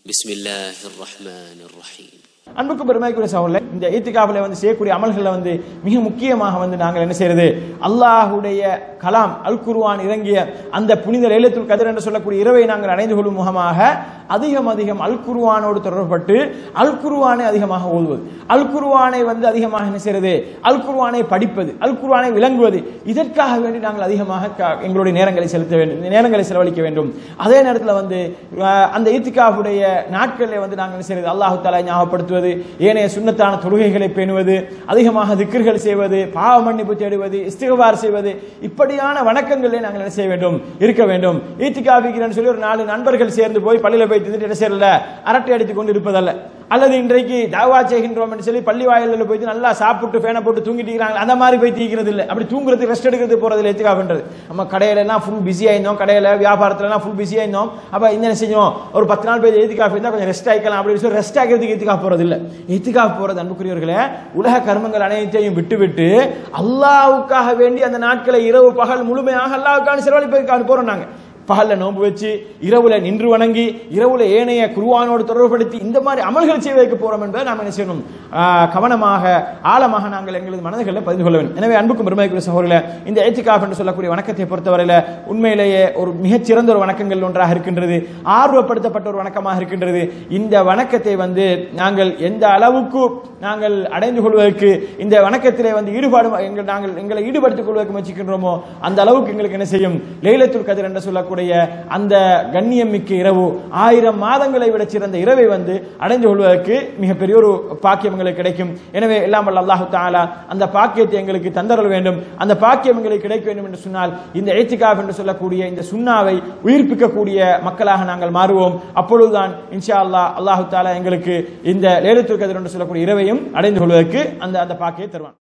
بسم الله الرحمن الرحيم அன்புக்கு பெருமைக்குரிய சகோதரர்களே இந்த ஈத்திகாஃபில் வந்து செய்யக்கூடிய அமல்களில் வந்து மிக முக்கியமாக வந்து நாங்கள் என்ன செய்யறது அல்லாஹுடைய கலாம் அல் குர்ஆன் இறங்கிய அந்த புனித லைலத்துல் கதிர் என்று சொல்லக்கூடிய இரவை நாங்கள் அடைந்து கொள்ளும் முகமாக அதிகம் அதிகம் அல் குர்ஆனோடு தொடர்பட்டு அல் குர்ஆனை அதிகமாக ஓதுவது அல் குர்ஆனை வந்து அதிகமாக என்ன செய்யறது அல் குர்ஆனை படிப்பது அல் குர்ஆனை விளங்குவது இதற்காக வேண்டி நாங்கள் அதிகமாக க- எங்களுடைய நேரங்களை செலுத்த வேண்டும் நேரங்களை செலவழிக்க வேண்டும் அதே நேரத்தில் வந்து அஹ், அந்த ஈத்திகாஃபுடைய நாட்களில் வந்து நாங்கள் என்ன செய்யறது அல்லாஹு தாலா ஞாபகப்படுத்துவது ஏனைய சுன்னத்தான தொழுகைகளை பேணுவது அதிகமாக திக்ர்கள் செய்வது பாவ மன்னிப்பு தேடுவது இஸ்திகபார் செய்வது இப்படியான வணக்கங்களிலே நாங்கள் என்ன செய்ய வேண்டும் இருக்க வேண்டும் ஈத்திகாஃபிக்கிறேன்னு சொல்லி ஒரு நாலு நண்பர்கள் சேர்ந்து போய் பள்ளியில போய் தின்னுட்டு என்ன செய்யல அரட்டை அடித்துக் கொண்டு இருப்பதல்ல அல்லது இன்றைக்கு தாவா செய்கின்றோம் என்று சொல்லி பள்ளி வாயிலில் போயிட்டு நல்லா சாப்பிட்டு ஃபேனை போட்டு தூங்கிட்டு இருக்கிறாங்க அந்த மாதிரி போய் தீக்கிறது இல்லை அப்படி தூங்குறது ரெஸ்ட் எடுக்கிறது போறது இல்லை எத்திகாஃப்ன்றது நம்ம கடையில எல்லாம் ஃபுல் பிஸியா இருந்தோம் கடையில வியாபாரத்துல எல்லாம் ஃபுல் பிஸியா இருந்தோம் அப்ப இந்த என்ன செஞ்சோம் ஒரு பத்து நாள் போய் எத்திகாஃப் இருந்தா கொஞ்சம் ரெஸ்ட் ஆயிக்கலாம் அப்படின்னு சொல்லி ரெஸ்ட் ஆகிறதுக்கு எத்திகாஃப் போறது இல்லை எத்திகாஃப் போறது அன்புக்குரியவர்களே உலக கர்மங்கள் அனைத்தையும் விட்டு விட்டு அல்லாஹ்வுக்காக வேண்டி அந்த நாட்களை இரவு பகல் முழுமையாக அல்லாஹ்வுக்கான செலவழிப்பதற்காக போறோம் நாங்க பகல்ல நோன்பு வச்சு இரவுல நின்று வணங்கி இரவுல ஏனைய குருவானோடு தொடர்புபடுத்தி இந்த மாதிரி அமல்கள் செய்வதற்கு போறோம் என்பதை நாம் என்ன செய்யணும் ஆஹ், கவனமாக ஆழமாக நாங்கள் எங்களது மனதுகளில் பதிந்து கொள்ள வேண்டும் எனவே அன்புக்கும் பெருமைக்குரிய சகோதரில் இந்த ஏத்திகாப் என்று சொல்லக்கூடிய வணக்கத்தை பொறுத்தவரையில உண்மையிலேயே ஒரு மிகச்சிறந்த ஒரு வணக்கங்கள் ஒன்றாக இருக்கின்றது ஆர்வப்படுத்தப்பட்ட ஒரு வணக்கமாக இருக்கின்றது இந்த வணக்கத்தை வந்து நாங்கள் எந்த அளவுக்கு நாங்கள் அடைந்து கொள்வதற்கு இந்த வணக்கத்திலே வந்து ஈடுபாடு எங்கள் நாங்கள் எங்களை ஈடுபடுத்திக் கொள்வதற்கு முயற்சிக்கின்றோமோ அந்த அளவுக்கு எங்களுக்கு என்ன செய்யும் லைலத்துல் கதிர் என்று சொல்லக்கூடிய அந்த கண்ணியம் மிக்க இரவு ஆயிரம் மாதங்களை விட சிறந்த இரவை வந்து அடைந்து கொள்வதற்கு மிகப்பெரிய ஒரு பாக்கியம் எங்களுக்கு கிடைக்கும் எனவே எல்லாம் வல்ல அல்லாஹு தாலா அந்த பாக்கியத்தை எங்களுக்கு தந்தரல் வேண்டும் அந்த பாக்கியம் எங்களுக்கு கிடைக்க வேண்டும் என்று சொன்னால் இந்த ஏத்திகாப் என்று சொல்லக்கூடிய இந்த சுண்ணாவை உயிர்ப்பிக்கக்கூடிய மக்களாக நாங்கள் மாறுவோம் அப்பொழுதுதான் இன்ஷா அல்லாஹ் அல்லாஹு தாலா எங்களுக்கு இந்த லேலத்துல் கதிர் என்று சொல்லக்கூடிய இரவையும் அடைந்து கொள்வதற்கு அந்த அந்த பாக்கியை தருவான்